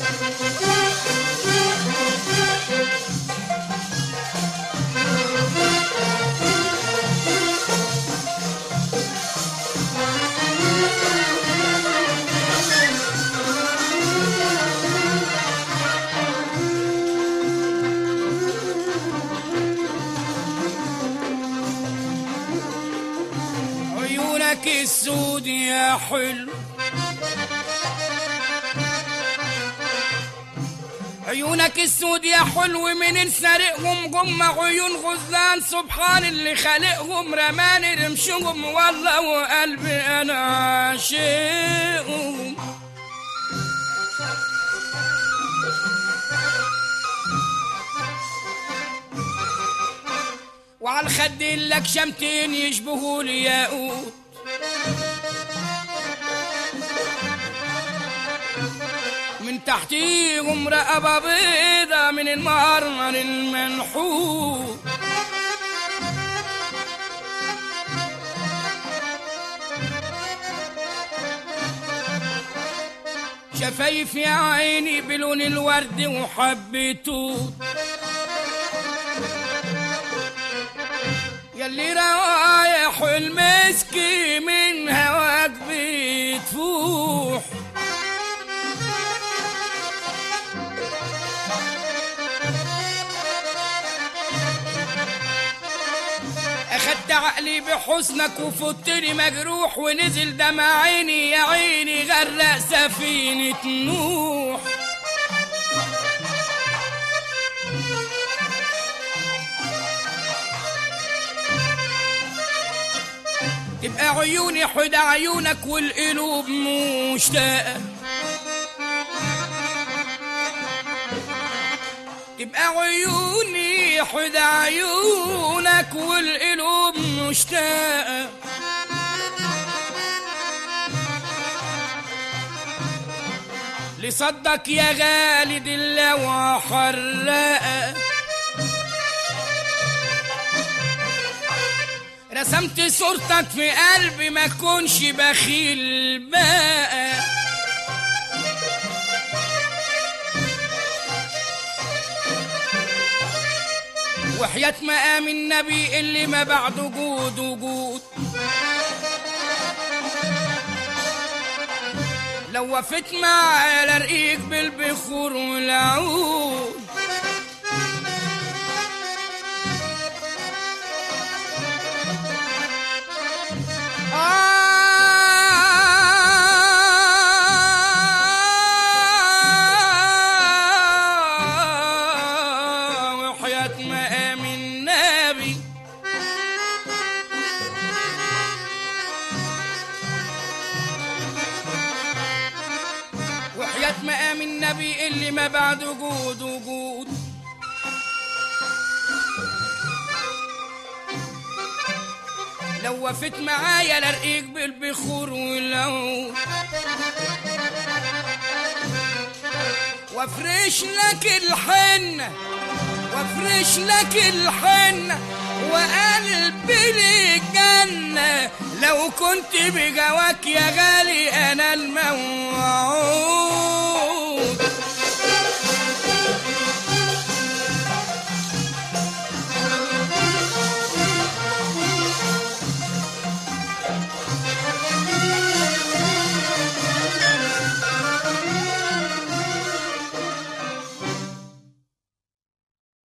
عيونك السود يا حلو عيونك السود يا حلو من سارقهم جم عيون غزلان سبحان اللي خالقهم رماني رمشهم والله وقلبي انا عاشقهم وعلى الخد لك شمتين يشبهوا لي ياقوت من تحتيهم رقبة بيضة من المرمر المنحوت شفايف يا عيني بلون الورد وحبيتوت ياللي روايح المسكي من هواك بتفوح اخدت عقلي بحسنك وفتني مجروح ونزل دمع عيني يا عيني غرق سفينة نوح تبقى عيوني حدا عيونك والقلوب مشتاقة تبقى عيوني حدا عيونك والقلوب مشتاقة لصدك يا غالي دلة وحرقة رسمت صورتك في قلبي ما كونش بخيل بقى وحياة مقام النبي اللي ما بعده جود وجود لو وفت معاه لرقيك بالبخور والعود آه وحياة مقام النبي وحياة مقام النبي اللي ما بعده جود وجود لو وفت معايا لرقيك بالبخور والعود وافرش لك الحنة وافرش لك الحنة وقلبي للجنة لو كنت بجواك يا